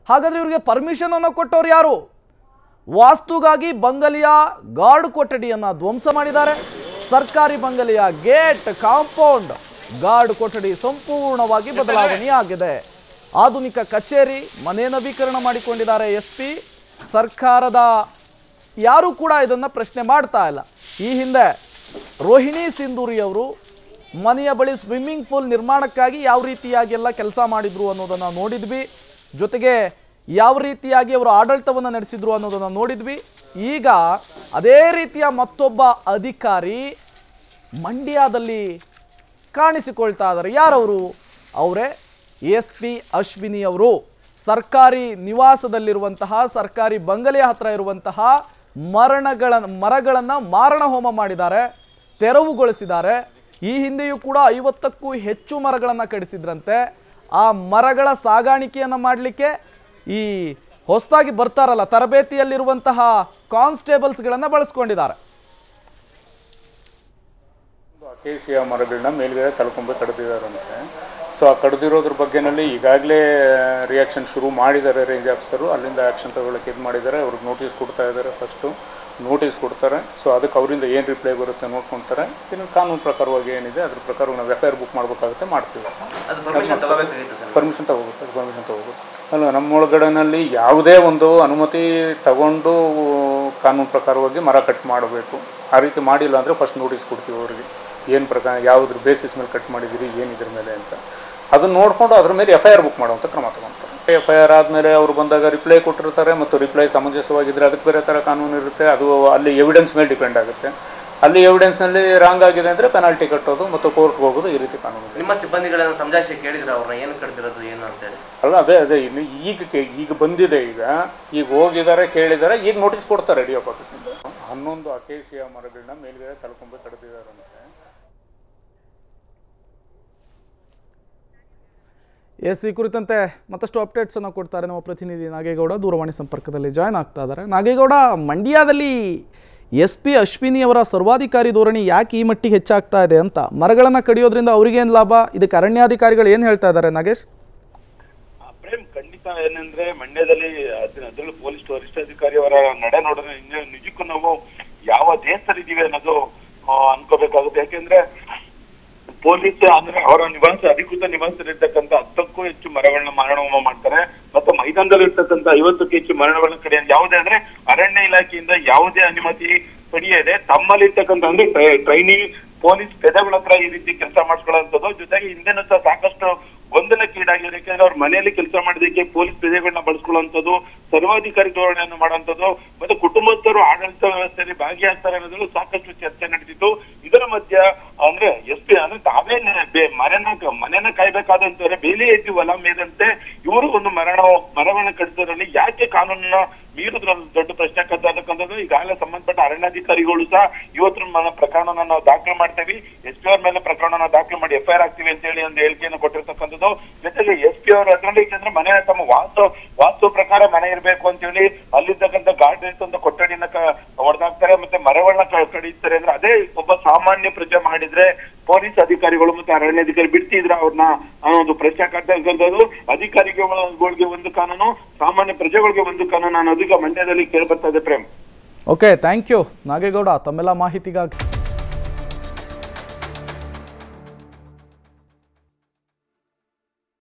ಹಾಗಾದ್ರೆ ಇವರಿಗೆ ಪರ್ಮಿಷನ್ ಅನ್ನು ಕೊಟ್ಟವ್ರು ಯಾರು ವಾಸ್ತುಗಾಗಿ ಬಂಗಲೆಯ ಗಾರ್ಡ್ ಕೊಠಡಿಯನ್ನ ಧ್ವಂಸ ಮಾಡಿದ್ದಾರೆ ಸರ್ಕಾರಿ ಬಂಗಲೆಯ ಗೇಟ್ ಕಾಂಪೌಂಡ್ ಗಾರ್ಡ್ ಕೊಠಡಿ ಸಂಪೂರ್ಣವಾಗಿ ಬದಲಾವಣೆಯಾಗಿದೆ ಆಧುನಿಕ ಕಚೇರಿ ಮನೆ ನವೀಕರಣ ಮಾಡಿಕೊಂಡಿದ್ದಾರೆ ಎಸ್ ಪಿ ಸರ್ಕಾರದ ಯಾರೂ ಕೂಡ ಇದನ್ನು ಪ್ರಶ್ನೆ ಮಾಡ್ತಾ ಇಲ್ಲ ಈ ಹಿಂದೆ ರೋಹಿಣಿ ಸಿಂಧೂರಿ ಅವರು ಮನೆಯ ಬಳಿ ಸ್ವಿಮ್ಮಿಂಗ್ ಪೂಲ್ ನಿರ್ಮಾಣಕ್ಕಾಗಿ ಯಾವ ರೀತಿಯಾಗಿ ಎಲ್ಲ ಕೆಲಸ ಮಾಡಿದ್ರು ಅನ್ನೋದನ್ನು ನೋಡಿದ್ವಿ ಜೊತೆಗೆ ಯಾವ ರೀತಿಯಾಗಿ ಅವರು ಆಡಳಿತವನ್ನು ನಡೆಸಿದ್ರು ಅನ್ನೋದನ್ನು ನೋಡಿದ್ವಿ ಈಗ ಅದೇ ರೀತಿಯ ಮತ್ತೊಬ್ಬ ಅಧಿಕಾರಿ ಮಂಡ್ಯದಲ್ಲಿ ಕಾಣಿಸಿಕೊಳ್ತಾ ಇದ್ದಾರೆ ಯಾರವರು ಅವರೇ ಎಸ್ ಪಿ ಅಶ್ವಿನಿ ಅವರು ಸರ್ಕಾರಿ ನಿವಾಸದಲ್ಲಿರುವಂತಹ ಸರ್ಕಾರಿ ಬಂಗಲೆಯ ಹತ್ರ ಇರುವಂತಹ ಮರಣಗಳ ಮರಗಳನ್ನು ಮಾರಣ ಹೋಮ ಮಾಡಿದ್ದಾರೆ ತೆರವುಗೊಳಿಸಿದ್ದಾರೆ ಈ ಹಿಂದೆಯೂ ಕೂಡ ಐವತ್ತಕ್ಕೂ ಹೆಚ್ಚು ಮರಗಳನ್ನು ಕಡಿಸಿದ್ರಂತೆ ಆ ಮರಗಳ ಸಾಗಾಣಿಕೆಯನ್ನು ಮಾಡಲಿಕ್ಕೆ ಈ ಹೊಸದಾಗಿ ಬರ್ತಾರಲ್ಲ ತರಬೇತಿಯಲ್ಲಿರುವಂತಹ ಕಾನ್ಸ್ಟೇಬಲ್ಸ್ಗಳನ್ನು ಬಳಸ್ಕೊಂಡಿದ್ದಾರೆ ಅಕೇಶಿಯ ಮರಗಳನ್ನ ಮೇಲ್ಗಡೆ ತಳ್ಕೊಂಬ ಕಡ್ದಿದಾರಂತೆ ಸೊ ಆ ಕಡ್ದಿರೋದ್ರ ಬಗ್ಗೆನಲ್ಲಿ ಈಗಾಗಲೇ ರಿಯಾಕ್ಷನ್ ಶುರು ಮಾಡಿದ್ದಾರೆ ರೇಂಜ್ ಆಫೀಸರು ಅಲ್ಲಿಂದ ಆ್ಯಕ್ಷನ್ ತಗೊಳ್ಳೋಕೆ ಇದು ಮಾಡಿದ್ದಾರೆ ಅವ್ರಿಗೆ ನೋಟಿಸ್ ಕೊಡ್ತಾ ಇದ್ದಾರೆ ಫಸ್ಟು ನೋಟಿಸ್ ಕೊಡ್ತಾರೆ ಸೊ ಅದಕ್ಕೆ ಅವರಿಂದ ಏನು ರಿಪ್ಲೈ ಬರುತ್ತೆ ನೋಡ್ಕೊಳ್ತಾರೆ ಇನ್ನು ಕಾನೂನು ಪ್ರಕಾರವಾಗಿ ಏನಿದೆ ಅದ್ರ ಪ್ರಕಾರ ನಾವು ಎಫ್ ಐ ಆರ್ ಬುಕ್ ಮಾಡಬೇಕಾಗುತ್ತೆ ಮಾಡ್ತೀವಿ ಅದು ಪರ್ಮಿಷನ್ ತಗೋಬೇಕಾಗಿತ್ತು ಸರ್ ಪರ್ಮಿಷನ್ ತಗೋಬೇಕು ಪರ್ಮಿಷನ್ ತಗೋಬೇಕು ಅಲ್ಲ ನಮ್ಮ ಒಳಗಡೆನಲ್ಲಿ ಯಾವುದೇ ಒಂದು ಅನುಮತಿ ತಗೊಂಡು ಕಾನೂನು ಪ್ರಕಾರವಾಗಿ ಮರ ಕಟ್ ಮಾಡಬೇಕು ಆ ರೀತಿ ಮಾಡಿಲ್ಲ ಅಂದರೆ ಫಸ್ಟ್ ನೋಟಿಸ್ ಕೊಡ್ತೀವಿ ಅವ್ರಿಗೆ ಏನು ಪ್ರಕಾರ ಯಾವುದ್ರ ಬೇಸಿಸ್ ಮೇಲೆ ಕಟ್ ಮಾಡಿದ್ದೀರಿ ಏನು ಇದ್ರ ಮೇಲೆ ಅಂತ ಅದನ್ನ ನೋಡಿಕೊಂಡು ಅದ್ರ ಮೇಲೆ ಎಫ್ ಐ ಆರ್ ಬುಕ್ ಮಾಡುವಂಥ ಕ್ರಮ ತಗೊಳ್ತಾರೆ ಎಫ್ ಐ ಆರ್ ಆದಮೇಲೆ ಅವರು ಬಂದಾಗ ರಿಪ್ಲೈ ಕೊಟ್ಟಿರ್ತಾರೆ ಮತ್ತು ರಿಪ್ಲೈ ಸಮಂಜಸವಾಗಿದ್ದರೆ ಅದಕ್ಕೆ ಬೇರೆ ಥರ ಕಾನೂನು ಇರುತ್ತೆ ಅದು ಅಲ್ಲಿ ಎವಿಡೆನ್ಸ್ ಮೇಲೆ ಡಿಪೆಂಡ್ ಆಗುತ್ತೆ ಅಲ್ಲಿ ಎವಿಡೆನ್ಸ್ನಲ್ಲಿ ರಾಂಗ್ ಆಗಿದೆ ಅಂದರೆ ಪೆನಾಲ್ಟಿ ಕಟ್ಟೋದು ಮತ್ತು ಕೋರ್ಟ್ಗೆ ಹೋಗೋದು ಈ ರೀತಿ ಕಾನೂನು ಇದೆ. ನಿಮ್ಮ ಸಿಬ್ಬಂದಿಗಳನ್ನ ಸಮಜಾಯಿಷಿ ಕೇಳಿದ್ರ ಅವ್ರನ್ನ ಏನು ಕಡ್ದಿರೋದು ಏನು ಅಂತೇಳಿ ಅಲ್ಲ ಅದೇ ಅದೇ ಇನ್ನು ಈಗ ಕೆ- ಈಗ ಬಂದಿದೆ ಈಗ ಈಗ ಹೋಗಿದ್ದಾರೆ ಕೇಳಿದ್ದಾರೆ ಈಗ ನೋಟಿಸ್ ಕೊಡ್ತಾರೆ ಡಿ ಎಫ್ ಆಫೀಸಿಂದ ಹನ್ನೊಂದು ಅಕೇಶಿಯ ಮರಗಳನ್ನ ಮೇಲ್ಗಡೆ ತಳ್ಕೊಂಬ ಕಡ್ದಿದ್ದಾರಂತೆ ಎಸ್ ಈ ಕುರಿತಂತೆ ಮತ್ತಷ್ಟು ಅಪ್ಡೇಟ್ಸ್ ಅನ್ನು ಕೊಡ್ತಾರೆ ನಮ್ಮ ಪ್ರತಿನಿಧಿ ನಾಗೇಗೌಡ ದೂರವಾಣಿ ಸಂಪರ್ಕದಲ್ಲಿ ಜಾಯ್ನ್ ಆಗ್ತಾ ಇದ್ದಾರೆ ನಾಗೇಗೌಡ ಮಂಡ್ಯದಲ್ಲಿ ಎಸ್ ಪಿ ಅಶ್ವಿನಿ ಅವರ ಸರ್ವಾಧಿಕಾರಿ ಧೋರಣೆ ಯಾಕೆ ಈ ಮಟ್ಟಿಗೆ ಹೆಚ್ಚಾಗ್ತಾ ಇದೆ ಅಂತ ಮರಗಳನ್ನು ಕಡಿಯೋದ್ರಿಂದ ಅವ್ರಿಗೇನು ಲಾಭ ಇದಕ್ಕೆ ಅರಣ್ಯಾಧಿಕಾರಿಗಳು ಏನು ಹೇಳ್ತಾ ಇದ್ದಾರೆ ನಾಗೇಶ್ ಆ, ಪ್ರೇಮ್ ಖಂಡಿತ ಏನಂದ್ರೆ ಮಂಡ್ಯದಲ್ಲಿ ಅದ್- ಅದ್ರಲ್ಲೂ ಪೊಲೀಸ್ ವರಿಷ್ಠಾಧಿಕಾರಿಯವರ ನಡೆ ನೋಡಿದ್ರೆ ನಿಜ- ನಿಜಕ್ಕೂ ನಾವು ಯಾವ ದೇಶದಲ್ಲಿದ್ದೀವಿ ಅನ್ನೋದು ಆ, ಅನ್ಕೋಬೇಕಾಗುತ್ತೆ ಯಾಕೆಂದ್ರೆ ಪೊಲೀಸ್ ಅಂದ್ರೆ ಅವರ ನಿವಾಸ ಅಧಿಕೃತ ನಿವಾಸದಲ್ಲಿರ್ತಕ್ಕಂಥ ಹತ್ತಕ್ಕೂ ಹೆಚ್ಚು ಮರಗಳನ್ನ ಮಾರಣಹೋಮ ಮಾಡ್ತಾರೆ ಮತ್ತು ಮೈದಾನದಲ್ಲಿ ಇರ್ತಕ್ಕಂಥ ಐವತ್ತಕ್ಕೂ ಹೆಚ್ಚು ಮರಗಳನ್ನ ಕಡೆ ಯಾವುದೇ ಅಂದ್ರೆ ಅರಣ್ಯ ಇಲಾಖೆಯಿಂದ ಯಾವುದೇ ಅನುಮತಿ ಪಡೆಯದೆ ತಮ್ಮಲ್ಲಿರ್ತಕ್ಕಂಥ ಅಂದ್ರೆ ಟ್ರೈನಿಂಗ್ ಪೊಲೀಸ್ ಪೆದಗಳ ಹತ್ರ ಈ ರೀತಿ ಕೆಲಸ ಮಾಡಿಸ್ಕೊಳ್ಳೋಂಥದ್ದು ಜೊತೆಗೆ ಹಿಂದೆನೂ ಸಹ ಸಾಕಷ್ಟು ಗೊಂದಲಕ್ಕೀಡಾಗಿದೆ ಯಾಕಂದ್ರೆ ಅವ್ರ ಮನೆಯಲ್ಲಿ ಕೆಲಸ ಮಾಡೋದಕ್ಕೆ ಪೊಲೀಸ್ ಪೆದೆಗಳನ್ನ ಬಳಸ್ಕೊಳ್ಳುವಂಥದ್ದು ಸರ್ವಾಧಿಕಾರಿ ಧೋರಣೆಯನ್ನು ಮಾಡುವಂಥದ್ದು ಮತ್ತೆ ಕುಟುಂಬಸ್ಥರು ಆಡಳಿತ ವ್ಯವಸ್ಥೆಯಲ್ಲಿ ಭಾಗಿಯಾಗ್ತಾರೆ ಅನ್ನೋದ್ರಲ್ಲೂ ಸಾಕಷ್ಟು ಚರ್ಚೆ ನಡೆದಿತ್ತು ಇದರ ಮಧ್ಯ ಅಂದ್ರೆ ಎಸ್ ಪಿ ಅಂದ್ರೆ ತಾವೇ ನೆ- ಬೆ- ಮನೆನ ಮನೆನ ಕಾಯ್ಬೇಕಾದಂತವ್ರೆ ಬೇಲಿ ಎದ್ದು ಹೊಲ ಮೇದಂತೆ ಇವರು ಒಂದು ಮರಣ ಮರವನ್ನ ಕಡಿಸೋದ್ರಲ್ಲಿ ಯಾಕೆ ಕಾನೂನನ್ನ ಮೀರಿದ್ರಲ್ಲಿ ದೊಡ್ಡ ಪ್ರಶ್ನೆ ಕದ್ದಾದಕ್ಕಂಥದ್ದು ಈಗಾಗಲೇ ಸಂಬಂಧಪಟ್ಟ ಅರಣ್ಯಾಧಿಕಾರಿಗಳು ಸಹ ಇವತ್ತು మన ಪ್ರಕರಣನ ನಾವು ದಾಖಲೆ ಮಾಡ್ತೇವೆ ಎಸ್ ಪಿ ಅವ್ರ ಮೇಲೆ ಪ್ರಕರಣನ ದಾಖಲೆ ಮಾಡಿ ಎಫ್ ಐ ಆರ್ ಆಗ್ತೀವಿ ಅಂತ ಹೇಳಿ ಒಂದು ಹೇಳಿಕೆಯನ್ನು ಕೊಟ್ಟಿರ್ತಕ್ಕಂಥದ್ದು ಜೊತೆಗೆ ಎಸ್ ಪಿ ಅವ್ರ ಅದರಲ್ಲಿ ಯಾಕಂದ್ರೆ ಮನೆ ತಮ್ಮ ವಾಸ್ತು ವಾಸ್ತು ಪ್ರಕಾರ ಮನೆ ಇರಬೇಕು ಅಂತ ಹೇಳಿ ಅಲ್ಲಿರ್ತಕ್ಕಂಥ ಗಾರ್ಡ್ ಇರ್ತಂತ ಕೊಠಡಿನ ಹೊಡೆದಾಕ್ತಾರೆ ಮತ್ತೆ ಮರಗಳನ್ನ ಕ- ಕಡಿತಾರೆ ಅಂದ್ರೆ ಅದೇ ಒಬ್ಬ ಸಾಮಾನ್ಯ ಪ್ರಜೆ ಮಾಡಿದ್ರೆ ಪೊಲೀಸ್ ಅಧಿಕಾರಿಗಳು ಮತ್ತೆ ಅರಣ್ಯಾಧಿಕಾರಿ ಬಿಡ್ತಿದ್ರ ಅವ್ರನ್ನ ಅನ್ನೋ ಒಂದು ಪ್ರಶ್ನೆ ಕಾಡ್ತಕ್ಕಂಥದ್ದು ಅಧಿಕಾರಿಗಳಿಗೆ ಒಂದು ಕಾನೂನು ಸಾಮಾನ್ಯ ಪ್ರಜೆಗಳಿಗೆ ಒಂದು ಕಾನೂನು ಅನ್ನೋದು ಈಗ ಮಂಡ್ಯದಲ್ಲಿ ಕೇಳಿ ಬರ್ತಾ ಇದೆ Prem okay thank you Nagegowda ತಮ್ಮೆಲ್ಲ ಮಾಹಿತಿಗಾಗಿ